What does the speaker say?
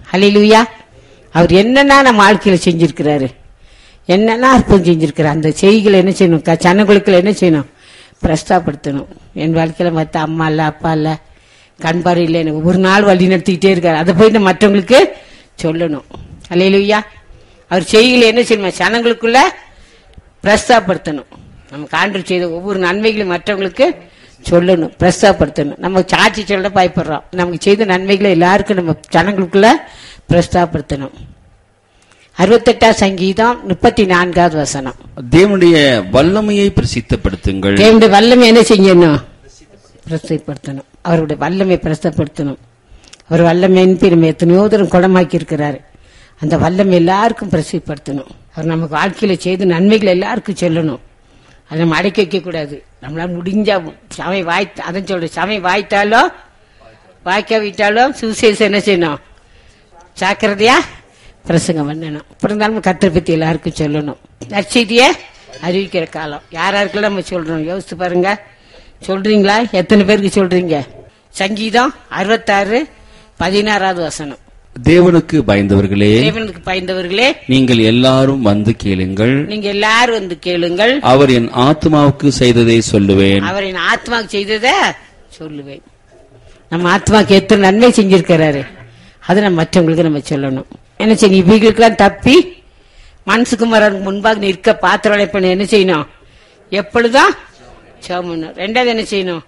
ஹalleluya அவர் என்னென்ன நம்ம வாழ்க்கையில செஞ்சிருக்கிறாரு என்னென்ன அற்புதம் செஞ்சிருக்கிறார் அந்த செய்திகளை என்ன செய்யணும் க- ஜனங்களுக்குள்ள என்ன செய்யணும் பிரஸ்தாப்படுத்தணும் என் வாழ்க்கையில மத்த அம்மா இல்ல அப்பா இல்ல கண்பாடு இல்லை எனக்கு ஒரு நாள் வழி நடத்திக்கிட்டே இருக்காரு அதை போய் நம்ம மற்றவங்களுக்கு சொல்லணும் ஹalleluya அவர் செய்திகளை என்ன செய்யணும் ஜனங்களுக்குள்ள பிரஸ்தாப்படுத்தணும் நமக்கு ஆண்டு செய்த ஒவ்வொரு நன்மைகளையும் மற்றவங்களுக்கு சொல்லணும் பிரஸ்தாப்படுத்தணும் நம்ம சாட்சி சொல்ல பயப்படுறோம் நமக்கு செய்த நன்மைகளை எல்லாருக்கும் நம்ம ஜனங்களுக்குள்ள பிரஸ்தாப்படுத்தணும் அறுபத்தெட்டாம் சங்கீதம் முப்பத்தி நான்காவது வசனம் தேவனுடைய வல்லமையை பிரசித்தப்படுத்துங்கள் தேவனுடைய வல்லமை என்ன செய்யணும் பிரஸ்தப்படுத்தணும் அவருடைய வல்லமை பிரஸ்தப்படுத்தணும் அவர் வல்லமையின் பெருமை எத்தனையோ தூரம் குணமாக்கி இருக்கிறாரு அந்த வல்லமை எல்லாருக்கும் பிரசிப்படுத்தணும் அவர் நமக்கு வாழ்க்கையில செய்த நன்மைகளை எல்லாருக்கும் சொல்லணும் அதை நம்ம அடக்கி வைக்க கூடாது நம்மளால முடிஞ்சா சமை வாய் அதான் சொல்றேன் சமை வாய்த்தாலும் வாய்க்காவிட்டாலும் சுவிசேஷம் என்ன செய்யணும் ஜாக்கிரதையா பிரசங்கம் பண்ணணும் அப்புறம் தான் நம்ம கத்தரை பத்தி எல்லாருக்கும் சொல்லணும் நற்செய்திய அறிவிக்கிற காலம் யார் யாருக்கெல்லாம் நம்ம சொல்றோம் யோசித்து பாருங்க சொல்றீங்களா எத்தனை பேருக்கு சொல்றீங்க சங்கீதம் அறுபத்தாறு பதினாறாவது வசனம் தேவனுக்கு பயந்தவர்களே தேவனுக்கு பயந்தவர்களே நீங்கள் எல்லாரும் வந்து கேளுங்கள் நீங்க எல்லாரும் வந்து கேளுங்கள் அவர் என் ஆத்மாவுக்கு செய்ததை சொல்லுவேன் அவரின் ஆத்மாவுக்கு செய்ததை சொல்லுவேன் நம்ம ஆத்மாக்கு எத்தனை நன்மை செஞ்சிருக்கிறாரு அது நம்ம மற்றவங்களுக்கு நம்ம சொல்லணும் என்ன செய்யணும் இவைகளுக்கெல்லாம் தப்பி மனசுக்குமாரனுக்கு முன்பாக நிற்க பாத்திரம் பண்ண என்ன செய்யணும் எப்பொழுதும் சோமணும் ரெண்டாவது என்ன செய்யணும்